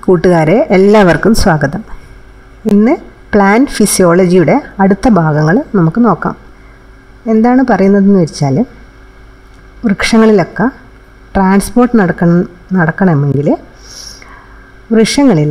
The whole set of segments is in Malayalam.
കൂട്ടുകാരെ എല്ലാവർക്കും സ്വാഗതം ഇന്ന് പ്ലാന്റ് ഫിസിയോളജിയുടെ അടുത്ത ഭാഗങ്ങൾ നമുക്ക് നോക്കാം എന്താണ് പറയുന്നതെന്ന് വെച്ചാൽ വൃക്ഷങ്ങളിലൊക്കെ ട്രാൻസ്പോർട്ട് നടക്കണം നടക്കണമെങ്കിൽ വൃക്ഷങ്ങളിൽ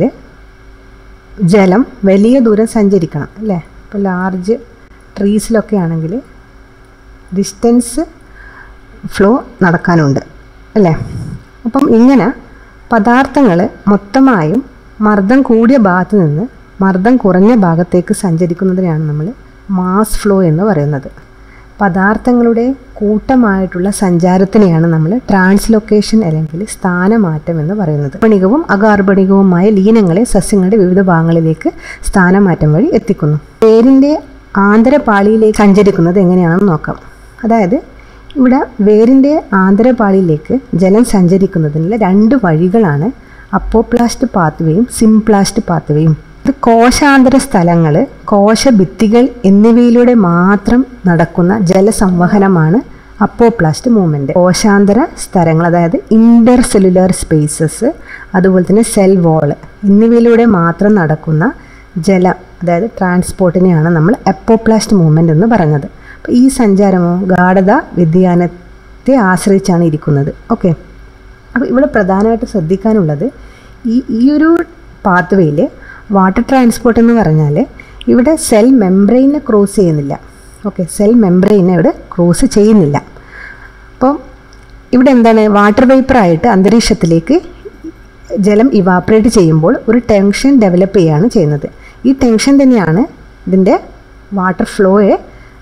ജലം വലിയ ദൂരം സഞ്ചരിക്കണം അല്ലേ ഇപ്പോൾ ലാർജ് ട്രീസിലൊക്കെ ആണെങ്കിൽ ഡിസ്റ്റൻസ് ഫ്ലോ നടക്കാനുണ്ട് അല്ലേ അപ്പം ഇങ്ങനെ പദാർത്ഥങ്ങൾ മൊത്തമായും മർദ്ദം കൂടിയ ഭാഗത്ത് നിന്ന് മർദ്ദം കുറഞ്ഞ ഭാഗത്തേക്ക് സഞ്ചരിക്കുന്നതിനെയാണ് നമ്മൾ മാസ് ഫ്ലോ എന്ന് പറയുന്നത് പദാർത്ഥങ്ങളുടെ കൂട്ടമായിട്ടുള്ള സഞ്ചാരത്തിനെയാണ് നമ്മൾ ട്രാൻസ്ലൊക്കേഷൻ അല്ലെങ്കിൽ സ്ഥാനമാറ്റം എന്ന് പറയുന്നത് പണികവും അകാർബണികവുമായ ലീനങ്ങളെ സസ്യങ്ങളുടെ വിവിധ ഭാഗങ്ങളിലേക്ക് സ്ഥാനമാറ്റം വഴി എത്തിക്കുന്നു വേരിൻ്റെ ആന്തരപാളിയിലേക്ക് സഞ്ചരിക്കുന്നത് എങ്ങനെയാണെന്ന് നോക്കാം അതായത് ഇവിടെ വേരിൻ്റെ ആന്തരപാളിയിലേക്ക് ജലം സഞ്ചരിക്കുന്നതിനുള്ള രണ്ട് വഴികളാണ് അപ്പോപ്ലാസ്റ്റ് പാത്വേയും സിംപ്ലാസ്റ്റ് പാത്വേയും ഇത് കോശാന്തര സ്ഥലങ്ങൾ കോശഭിത്തികൾ എന്നിവയിലൂടെ മാത്രം നടക്കുന്ന ജലസംവഹനമാണ് അപ്പോപ്ലാസ്റ്റ് മൂവ്മെൻറ്റ് കോശാന്തര സ്ഥലങ്ങൾ അതായത് ഇൻ്റർ സെല്ലുലാർ സ്പേസസ് അതുപോലെ തന്നെ സെൽ വോള് എന്നിവയിലൂടെ മാത്രം നടക്കുന്ന ജലം അതായത് ട്രാൻസ്പോർട്ടിനെയാണ് നമ്മൾ അപ്പോപ്ലാസ്റ്റ് മൂവ്മെൻ്റ് എന്ന് പറഞ്ഞത് അപ്പോൾ ഈ സഞ്ചാരമോ ഗാഠത വ്യതിയാനത്തെ ആശ്രയിച്ചാണ് ഇരിക്കുന്നത് ഓക്കെ അപ്പോൾ ഇവിടെ പ്രധാനമായിട്ട് ശ്രദ്ധിക്കാനുള്ളത് ഈ ഈ ഒരു പാത്വേയിൽ വാട്ടർ ട്രാൻസ്പോർട്ട് എന്ന് പറഞ്ഞാൽ ഇവിടെ സെൽ മെംബ്രെയിനെ ക്രോസ് ചെയ്യുന്നില്ല ഓക്കെ സെൽ മെംബ്രെയിനെ ഇവിടെ ക്രോസ് ചെയ്യുന്നില്ല അപ്പോൾ ഇവിടെ എന്താണ് വാട്ടർ വേപ്പറായിട്ട് അന്തരീക്ഷത്തിലേക്ക് ജലം ഇവാപ്പറേറ്റ് ചെയ്യുമ്പോൾ ഒരു ടെൻഷൻ ഡെവലപ്പ് ചെയ്യുകയാണ് ചെയ്യുന്നത് ഈ ടെൻഷൻ തന്നെയാണ് ഇതിൻ്റെ വാട്ടർ ഫ്ലോയെ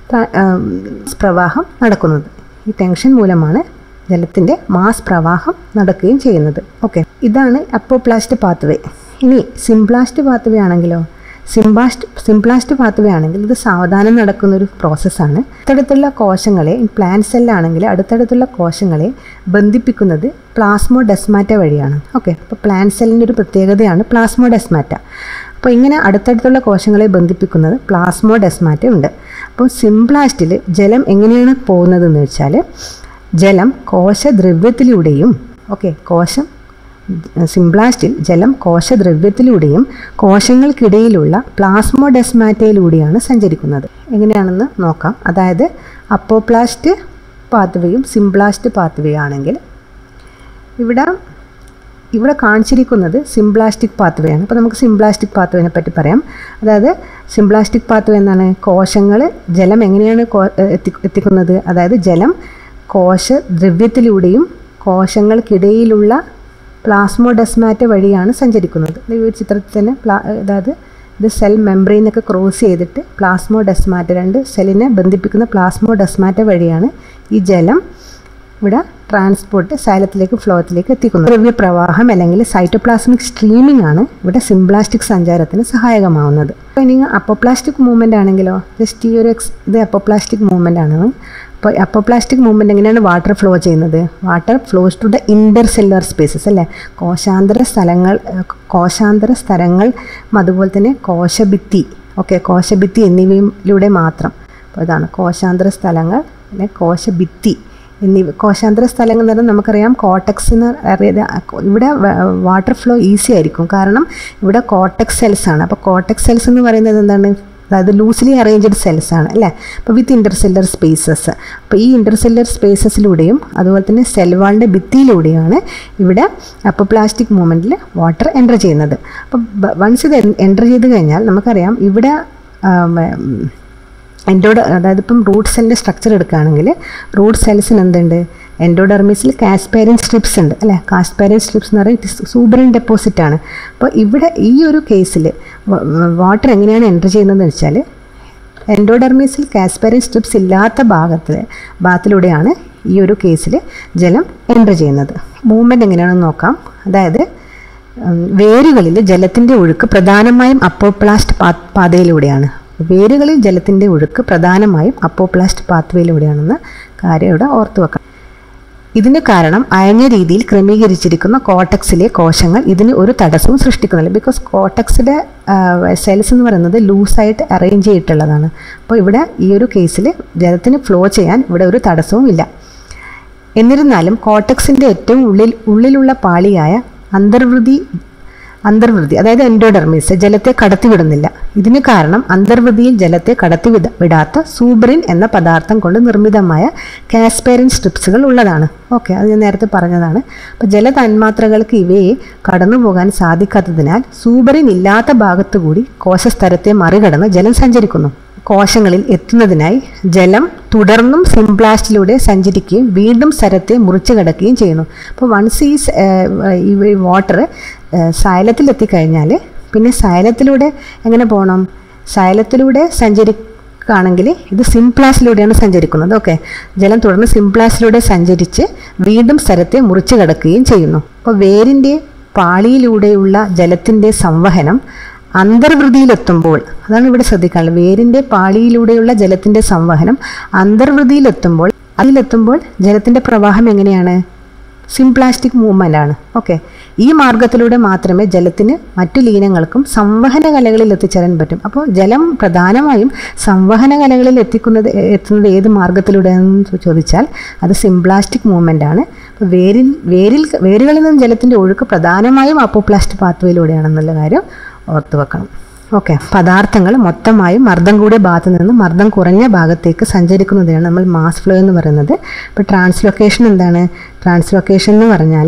പ്രവാഹം നടക്കുന്നത് ഈ ടെൻഷൻ മൂലമാണ് ജലത്തിൻ്റെ മാസ് പ്രവാഹം നടക്കുകയും ചെയ്യുന്നത് ഓക്കെ ഇതാണ് അപ്പോപ്ലാസ്റ്റ് പാത്വേ ഇനി സിംപ്ലാസ്റ്റ് പാത്വേ ആണെങ്കിലോ സിംപ്ലാസ്റ്റ് സിംപ്ലാസ്റ്റ് പാത്വേ ആണെങ്കിൽ ഇത് സാവധാനം നടക്കുന്ന ഒരു പ്രോസസ്സാണ് അടുത്തടുത്തുള്ള കോശങ്ങളെ പ്ലാന്റ് സെല്ലാണെങ്കിൽ അടുത്തടുത്തുള്ള കോശങ്ങളെ ബന്ധിപ്പിക്കുന്നത് പ്ലാസ്മോ ഡെസ്മാറ്റ വഴിയാണ് ഓക്കെ അപ്പോൾ പ്ലാന്റ് സെല്ലിൻ്റെ ഒരു പ്രത്യേകതയാണ് പ്ലാസ്മോ ഡെസ്മാറ്റ അപ്പോൾ ഇങ്ങനെ അടുത്തടുത്തുള്ള കോശങ്ങളെ ബന്ധിപ്പിക്കുന്നത് പ്ലാസ്മോ ഡെസ്മാറ്റ ഉണ്ട് അപ്പോൾ സിംപ്ലാസ്റ്റിൽ ജലം എങ്ങനെയാണ് പോകുന്നതെന്ന് വെച്ചാൽ ജലം കോശദ്രവ്യത്തിലൂടെയും ഓക്കെ കോശം സിംപ്ലാസ്റ്റിൽ ജലം കോശദ്രവ്യത്തിലൂടെയും കോശങ്ങൾക്കിടയിലുള്ള പ്ലാസ്മോഡെസ്മാറ്റയിലൂടെയാണ് സഞ്ചരിക്കുന്നത് എങ്ങനെയാണെന്ന് നോക്കാം അതായത് അപ്പോപ്ലാസ്റ്റ് പാത്വേയും സിംപ്ലാസ്റ്റ് പാത്വേ ആണെങ്കിൽ ഇവിടെ ഇവിടെ കാണിച്ചിരിക്കുന്നത് സിംപ്ലാസ്റ്റിക് പാത്വേ ആണ് അപ്പോൾ നമുക്ക് സിംപ്ലാസ്റ്റിക് പാത്വേനെ പറ്റി പറയാം അതായത് സിംപ്ലാസ്റ്റിക് പാത്വേ എന്നാണ് കോശങ്ങൾ ജലം എങ്ങനെയാണ് എത്തി എത്തിക്കുന്നത് അതായത് ജലം കോശദ്രവ്യത്തിലൂടെയും കോശങ്ങൾക്കിടയിലുള്ള പ്ലാസ്മോഡെസ്മാറ്റ വഴിയാണ് സഞ്ചരിക്കുന്നത് ഈ ഒരു ചിത്രത്തിൽ തന്നെ പ്ലാ അതായത് ഇത് സെൽ മെംബ്രെയിനൊക്കെ ക്രോസ് ചെയ്തിട്ട് പ്ലാസ്മോഡെസ്മാറ്റ രണ്ട് സെല്ലിനെ ബന്ധിപ്പിക്കുന്ന പ്ലാസ്മോഡെസ്മാറ്റ വഴിയാണ് ഈ ജലം ഇവിടെ ട്രാൻസ്പോർട്ട് സൈലത്തിലേക്ക് ഫ്ലോത്തിലേക്ക് എത്തിക്കുന്നത് ദ്രവ്യപ്രവാഹം അല്ലെങ്കിൽ സൈറ്റോപ്ലാസ്മിക് സ്ട്രീമിംഗ് ആണ് ഇവിടെ സിംപ്ലാസ്റ്റിക് സഞ്ചാരത്തിന് സഹായകമാവുന്നത് അപ്പോൾ ഇനി അപ്പോപ്ലാസ്റ്റിക് മൂവ്മെൻ്റ് ആണെങ്കിലോ ജസ്റ്റ് ഈ ഒരു എക്സ് ഇത് അപ്പോപ്ലാസ്റ്റിക് മൂവ്മെൻ്റ് ആണ് അപ്പോൾ അപ്പോപ്ലാസ്റ്റിക് മൂവ്മെൻ്റ് എങ്ങനെയാണ് വാട്ടർ ഫ്ലോ ചെയ്യുന്നത് water flows to the intercellular spaces അല്ലേ കോശാന്തര സ്ഥലങ്ങൾ കോശാന്തര സ്ഥലങ്ങൾ അതുപോലെ തന്നെ കോശഭിത്തി ഓക്കെ കോശഭിത്തി എന്നിവയിലൂടെ മാത്രം അപ്പോൾ ഇതാണ് കോശാന്തര സ്ഥലങ്ങൾ അല്ലെ കോശഭിത്തി എന്നിവ കോശാന്തര സ്ഥലങ്ങൾ എന്ന് പറഞ്ഞാൽ നമുക്കറിയാം കോട്ടക്സ് എന്ന് അറിയാതെ ഇവിടെ വാട്ടർ ഫ്ലോ ഈസി ആയിരിക്കും കാരണം ഇവിടെ കോട്ടക്സ് സെൽസ് ആണ് അപ്പോൾ കോട്ടക്സ് സെൽസ് എന്ന് പറയുന്നത് എന്താണ് അതായത് ലൂസ്ലി അറേഞ്ച്ഡ് സെൽസ് ആണ് അല്ലേ അപ്പോൾ വിത്ത് ഇൻ്റർസെല്ലർ സ്പേസസ് അപ്പോൾ ഈ ഇൻ്റർസെല്ലർ സ്പേസസിലൂടെയും അതുപോലെ തന്നെ സെൽവാളിൻ്റെ ഭിത്തിയിലൂടെയാണ് ഇവിടെ അപ്പോൾ പ്ലാസ്റ്റിക് മൂവ്മെൻറ്റിൽ വാട്ടർ എൻ്റർ ചെയ്യുന്നത് അപ്പോൾ വൺസ് ഇത് എൻ്റർ ചെയ്ത് കഴിഞ്ഞാൽ നമുക്കറിയാം ഇവിടെ എൻഡോഡ അതായത് ഇപ്പം റൂട്ട് സെല്ലിൻ്റെ സ്ട്രക്ചർ എടുക്കുകയാണെങ്കിൽ റൂട്ട് സെൽസിന് എന്തുണ്ട് എൻഡോഡെർമിസിൽ കാസ്പേരൻ സ്ട്രിപ്സ് ഉണ്ട് അല്ലേ കാസ്പേരൻ സ്ട്രിപ്സ് എന്ന് പറയുന്നത് സൂബറിൻ ഡെപ്പോസിറ്റ് ആണ് അപ്പോൾ ഇവിടെ ഈ ഒരു കേസിൽ വാട്ടർ എങ്ങനെയാണ് എൻ്റർ ചെയ്യുന്നതെന്ന് വെച്ചാൽ എൻഡോഡെർമിസിൽ കാസ്പേരൻ സ്ട്രിപ്സ് ഇല്ലാത്ത ഭാഗത്തിൽ ഭാഗത്തിലൂടെയാണ് ഈ ഒരു കേസിൽ ജലം എൻ്റർ ചെയ്യുന്നത് മൂവ്മെൻറ്റ് എങ്ങനെയാണെന്ന് നോക്കാം അതായത് വേരുകളിൽ ജലത്തിൻ്റെ ഒഴുക്ക് പ്രധാനമായും അപ്പോപ്ലാസ്റ്റ് പാ പാതയിലൂടെയാണ് വേരുകളിൽ ജലത്തിൻ്റെ ഒഴുക്ക് പ്രധാനമായും അപ്പോപ്ലാസ്റ്റ് പാത്വേയിലൂടെയാണെന്ന കാര്യം ഇവിടെ ഓർത്തു വെക്കണം ഇതിന് കാരണം അയഞ്ഞ രീതിയിൽ ക്രമീകരിച്ചിരിക്കുന്ന കോട്ടക്സിലെ കോശങ്ങൾ ഇതിന് ഒരു തടസ്സവും സൃഷ്ടിക്കുന്നില്ല ബിക്കോസ് കോട്ടക്സിലെ സെൽസ് എന്ന് പറയുന്നത് ലൂസായിട്ട് അറേഞ്ച് ചെയ്തിട്ടുള്ളതാണ് അപ്പോൾ ഇവിടെ ഈ ഒരു കേസിൽ ജലത്തിന് ഫ്ലോ ചെയ്യാൻ ഇവിടെ ഒരു തടസ്സവും ഇല്ല എന്നിരുന്നാലും കോട്ടക്സിൻ്റെ ഏറ്റവും ഉള്ളിൽ ഉള്ളിലുള്ള പാളിയായ അന്തർവൃതി അന്തർവൃതി അതായത് എൻഡോഡെർമിസ് ജലത്തെ കടത്തിവിടുന്നില്ല ഇതിന് കാരണം അന്തർവൃതിയിൽ ജലത്തെ കടത്തിവിട വിടാത്ത സൂബ്രിൻ എന്ന പദാർത്ഥം കൊണ്ട് നിർമ്മിതമായ കാസ്പെറിൻ സ്ട്രിപ്സുകൾ ഉള്ളതാണ് ഓക്കെ അത് ഞാൻ നേരത്തെ പറഞ്ഞതാണ് അപ്പോൾ ജല തന്മാത്രകൾക്ക് ഇവയെ കടന്നു പോകാൻ സാധിക്കാത്തതിനാൽ സൂബറിൻ ഇല്ലാത്ത ഭാഗത്തു കൂടി കോശസ്തരത്തെ മറികടന്ന് ജലം സഞ്ചരിക്കുന്നു കോശങ്ങളിൽ എത്തുന്നതിനായി ജലം തുടർന്നും സിംപ്ലാസ്റ്റിലൂടെ സഞ്ചരിക്കുകയും വീണ്ടും സ്ഥലത്തെ മുറിച്ചു കിടക്കുകയും ചെയ്യുന്നു അപ്പോൾ വൺസ് ഈ ഈ വാട്ടർ സൈലത്തിലെത്തിക്കഴിഞ്ഞാൽ പിന്നെ സൈലത്തിലൂടെ എങ്ങനെ പോകണം സൈലത്തിലൂടെ സഞ്ചരിക്കുകയാണെങ്കിൽ ഇത് സിംപ്ലാസിലൂടെയാണ് സഞ്ചരിക്കുന്നത് ഓക്കെ ജലം തുടർന്ന് സിംപ്ലാസിലൂടെ സഞ്ചരിച്ച് വീണ്ടും സ്ഥലത്തെ മുറിച്ചു കിടക്കുകയും ചെയ്യുന്നു അപ്പോൾ വേരിൻ്റെ പാളിയിലൂടെയുള്ള ജലത്തിൻ്റെ സംവഹനം അന്തർവൃതിയിലെത്തുമ്പോൾ അതാണ് ഇവിടെ ശ്രദ്ധിക്കാനുള്ളത് വേരിൻ്റെ പാളിയിലൂടെയുള്ള ജലത്തിൻ്റെ സംവഹനം അന്തർവൃതിയിലെത്തുമ്പോൾ അതിലെത്തുമ്പോൾ ജലത്തിൻ്റെ പ്രവാഹം എങ്ങനെയാണ് സിംപ്ലാസ്റ്റിക് മൂവ്മെൻ്റ് ആണ് ഓക്കെ ഈ മാർഗത്തിലൂടെ മാത്രമേ ജലത്തിന് മറ്റു ലീനങ്ങൾക്കും സംവഹന കലകളിൽ എത്തിച്ചേരാൻ പറ്റും അപ്പോൾ ജലം പ്രധാനമായും സംവഹന കലകളിൽ എത്തിക്കുന്നത് എത്തുന്നത് ഏത് മാർഗത്തിലൂടെയാണെന്ന് ചോദിച്ചാൽ അത് സിംപ്ലാസ്റ്റിക് മൂവ്മെൻ്റ് ആണ് അപ്പോൾ വേരിൽ വേരിൽ വേരുകളിൽ നിന്നും ജലത്തിൻ്റെ ഒഴുക്ക് പ്രധാനമായും അപ്പോപ്ലാസ്റ്റ് പാത്വയിലൂടെയാണെന്നുള്ള കാര്യം ഓർത്ത് വെക്കണം ഓക്കെ പദാർത്ഥങ്ങൾ മൊത്തമായും മർദ്ദം കൂടിയ ഭാഗത്ത് നിന്ന് മർദ്ദം കുറഞ്ഞ ഭാഗത്തേക്ക് സഞ്ചരിക്കുന്നതിനാണ് നമ്മൾ മാസ് ഫ്ലോ എന്ന് പറയുന്നത് ഇപ്പോൾ ട്രാൻസ്ലൊക്കേഷൻ എന്താണ് ട്രാൻസ്ലൊക്കേഷൻ എന്ന് പറഞ്ഞാൽ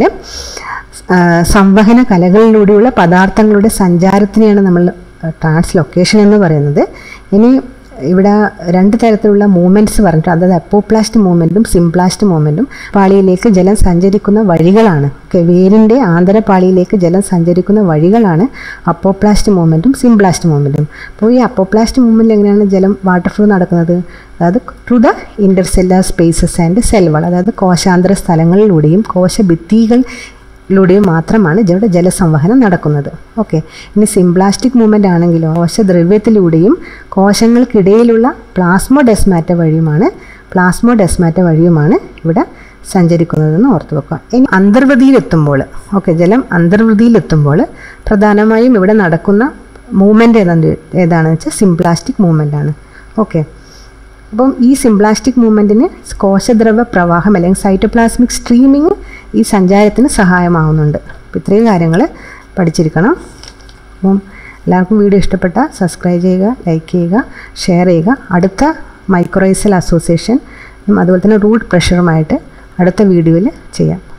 സംവഹന കലകളിലൂടെയുള്ള പദാർത്ഥങ്ങളുടെ സഞ്ചാരത്തിനെയാണ് നമ്മൾ ട്രാൻസ്ലൊക്കേഷൻ എന്ന് പറയുന്നത് ഇനി ഇവിടെ രണ്ട് തരത്തിലുള്ള മൂവ്മെൻറ്റ്സ് പറഞ്ഞിട്ട് അതായത് അപ്പോപ്ലാസ്റ്റ് മൂവ്മെൻറ്റും സിംപ്ലാസ്റ്റ് മൂവ്മെൻറ്റും പാളിയിലേക്ക് ജലം സഞ്ചരിക്കുന്ന വഴികളാണ് ഓക്കെ വേരിൻ്റെ ആന്തരപാളിയിലേക്ക് ജലം സഞ്ചരിക്കുന്ന വഴികളാണ് അപ്പോപ്ലാസ്റ്റ് മൂവ്മെൻറ്റും സിംപ്ലാസ്റ്റ് മൂവ്മെൻറ്റും അപ്പോൾ ഈ അപ്പോപ്ലാസ്റ്റ് മൂവ്മെൻറ്റിൽ എങ്ങനെയാണ് ജലം വാട്ടർ ഫ്ലോ നടക്കുന്നത് അതായത് through the intercellular spaces and cell wall അതായത് കോശാന്തര സ്ഥലങ്ങളിലൂടെയും കോശഭിത്തികൾ ലൂടെയും മാത്രമാണ് ഇവിടെ ജലസംവഹനം നടക്കുന്നത് ഓക്കെ ഇനി സിംപ്ലാസ്റ്റിക് മൂവ്മെൻ്റ് ആണെങ്കിലോ കോശദ്രവ്യത്തിലൂടെയും കോശങ്ങൾക്കിടയിലുള്ള പ്ലാസ്മോഡെസ്മാറ്റ വഴിയുമാണ് പ്ലാസ്മോഡെസ്മാറ്റ വഴിയുമാണ് ഇവിടെ സഞ്ചരിക്കുന്നതെന്ന് ഓർത്ത് വെക്കുക ഇനി അന്തർവൃതിയിലെത്തുമ്പോൾ ഓക്കെ ജലം അന്തർവൃതിയിലെത്തുമ്പോൾ പ്രധാനമായും ഇവിടെ നടക്കുന്ന മൂവ്മെൻറ്റ് ഏതാണ് ഏതാണെന്ന് വെച്ചാൽ സിംപ്ലാസ്റ്റിക് മൂവ്മെൻ്റ് ആണ് ഓക്കെ അപ്പം ഈ സിംപ്ലാസ്റ്റിക് മൂവ്മെൻറ്റിന് കോശദ്രവ പ്രവാഹം അല്ലെങ്കിൽ സൈറ്റോപ്ലാസ്മിക് സ്ട്രീമിങ് ഈ സഞ്ചാരത്തിന് സഹായമാവുന്നുണ്ട് അപ്പോൾ ഇത്രയും കാര്യങ്ങൾ പഠിച്ചിരിക്കണം അപ്പം എല്ലാവർക്കും വീഡിയോ ഇഷ്ടപ്പെട്ടാൽ സബ്സ്ക്രൈബ് ചെയ്യുക ലൈക്ക് ചെയ്യുക ഷെയർ ചെയ്യുക അടുത്ത മൈക്രോൈസൽ അസോസിയേഷൻ അതുപോലെ തന്നെ റൂട്ട് പ്രഷറുമായിട്ട് അടുത്ത വീഡിയോയിൽ ചെയ്യാം